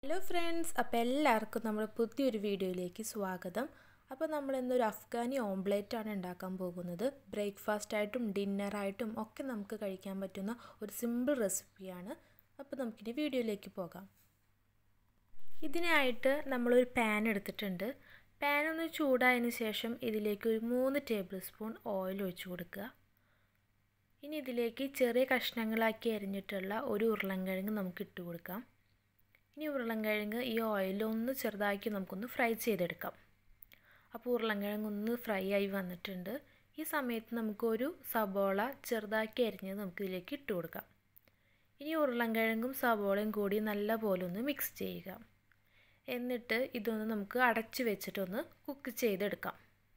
hello friends അപ്പോൾ എല്ലാവർക്കും നമ്മുടെ പുതിയൊരു വീഡിയോയിലേക്ക് സ്വാഗതം അപ്പോൾ നമ്മൾ ഇന്നൊരു അഫ്ഗാനി ഓംപ്ലേറ്റ് ആണ് ഉണ്ടാക്കാൻ പോകുന്നത് ബ്രേക്ക്ഫാസ്റ്റ് ആയിട്ടും ഡിന്നറായിട്ടും ഒക്കെ നമുക്ക് കഴിക്കാൻ പറ്റുന്ന ഒരു സിമ്പിൾ റെസിപ്പിയാണ് അപ്പോൾ നമുക്കിനി വീഡിയോയിലേക്ക് പോകാം ഇതിനായിട്ട് നമ്മളൊരു പാൻ എടുത്തിട്ടുണ്ട് പാൻ ഒന്ന് ചൂടായതിന് ശേഷം ഇതിലേക്ക് ഒരു മൂന്ന് ടേബിൾ സ്പൂൺ ഓയിൽ ഒഴിച്ചു കൊടുക്കുക ഇനി ഇതിലേക്ക് ചെറിയ കഷ്ണങ്ങളാക്കി അരിഞ്ഞിട്ടുള്ള ഒരു ഉരുളൻകിഴങ്ങ് നമുക്ക് ഇട്ട് കൊടുക്കാം ഇനി ഉരുളൻകിഴങ്ങ് ഈ ഓയിലൊന്ന് ചെറുതാക്കി നമുക്കൊന്ന് ഫ്രൈ ചെയ്തെടുക്കാം അപ്പോൾ ഉരുളൻകിഴങ്ങ് ഒന്ന് ഫ്രൈ ആയി വന്നിട്ടുണ്ട് ഈ സമയത്ത് നമുക്കൊരു സബോള ചെറുതാക്കി അരിഞ്ഞത് നമുക്ക് ഇതിലേക്ക് ഇട്ട് കൊടുക്കാം ഇനി ഉരുളൻകിഴങ്ങും സബോളയും കൂടി നല്ല പോലെ ഒന്ന് മിക്സ് ചെയ്യുക എന്നിട്ട് ഇതൊന്ന് നമുക്ക് അടച്ച് വെച്ചിട്ടൊന്ന് കുക്ക് ചെയ്തെടുക്കാം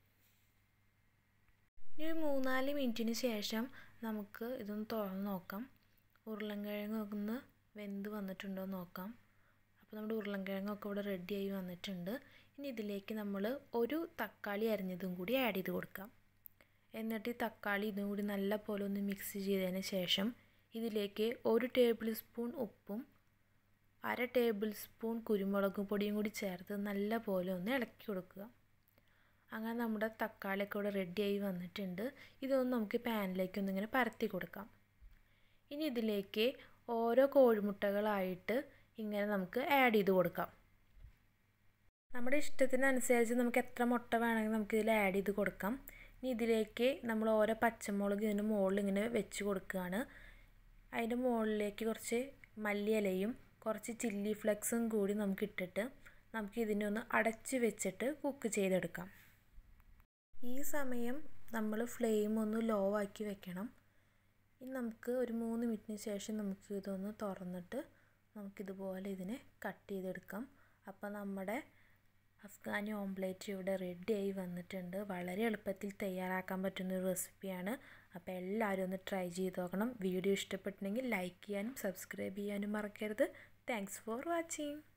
ഇനി ഒരു മൂന്നാല് മിനിറ്റിന് ശേഷം നമുക്ക് ഇതൊന്ന് തുറന്ന് നോക്കാം ഉരുളൻകിഴങ്ങ് ഒന്ന് വെന്ത് വന്നിട്ടുണ്ടോ എന്ന് നോക്കാം അപ്പോൾ നമ്മുടെ ഉരുളൻകിഴങ്ങൊക്കെ ഇവിടെ റെഡിയായി വന്നിട്ടുണ്ട് ഇനി ഇതിലേക്ക് നമ്മൾ ഒരു തക്കാളി അരിഞ്ഞതും കൂടി ആഡ് ചെയ്ത് കൊടുക്കാം എന്നിട്ട് ഈ തക്കാളി ഇതും കൂടി നല്ല പോലെ ഒന്ന് മിക്സ് ചെയ്തതിന് ശേഷം ഇതിലേക്ക് ഒരു ടേബിൾ സ്പൂൺ ഉപ്പും അര ടേബിൾ സ്പൂൺ കുരുമുളക് പൊടിയും കൂടി ചേർത്ത് നല്ല പോലെ ഒന്ന് ഇളക്കി കൊടുക്കുക അങ്ങനെ നമ്മുടെ തക്കാളിയൊക്കെ ഇവിടെ റെഡിയായി വന്നിട്ടുണ്ട് ഇതൊന്ന് നമുക്ക് പാനിലേക്ക് ഒന്നിങ്ങനെ പരത്തി കൊടുക്കാം ഇനി ഇതിലേക്ക് ഓരോ കോഴിമുട്ടകളായിട്ട് ഇങ്ങനെ നമുക്ക് ആഡ് ചെയ്ത് കൊടുക്കാം നമ്മുടെ ഇഷ്ടത്തിനനുസരിച്ച് നമുക്ക് എത്ര മുട്ട വേണമെങ്കിൽ നമുക്ക് ഇതിൽ ആഡ് ചെയ്ത് കൊടുക്കാം ഇനി ഇതിലേക്ക് നമ്മൾ ഓരോ പച്ചമുളക് ഇതിന് മുകളിൽ ഇങ്ങനെ വെച്ച് കൊടുക്കുകയാണ് അതിൻ്റെ മുകളിലേക്ക് കുറച്ച് മല്ലിയിലയും കുറച്ച് ചില്ലി ഫ്ലെക്സും കൂടി നമുക്ക് ഇട്ടിട്ട് നമുക്ക് ഇതിനെ ഒന്ന് അടച്ച് വെച്ചിട്ട് കുക്ക് ചെയ്തെടുക്കാം ഈ സമയം നമ്മൾ ഫ്ലെയിം ഒന്ന് ലോ ആക്കി വെക്കണം ഇനി നമുക്ക് ഒരു മൂന്ന് മിനിറ്റിന് ശേഷം നമുക്ക് ഇതൊന്ന് തുറന്നിട്ട് നമുക്കിതുപോലെ ഇതിനെ കട്ട് ചെയ്തെടുക്കാം അപ്പോൾ നമ്മുടെ അഫ്ഗാനി ഓംപ്ലേറ്റ് ഇവിടെ റെഡിയായി വന്നിട്ടുണ്ട് വളരെ എളുപ്പത്തിൽ തയ്യാറാക്കാൻ പറ്റുന്ന ഒരു റെസിപ്പിയാണ് അപ്പോൾ എല്ലാവരും ഒന്ന് ട്രൈ ചെയ്ത് നോക്കണം വീഡിയോ ഇഷ്ടപ്പെട്ടിട്ടുണ്ടെങ്കിൽ ലൈക്ക് ചെയ്യാനും സബ്സ്ക്രൈബ് ചെയ്യാനും മറക്കരുത് താങ്ക്സ് ഫോർ വാച്ചിങ്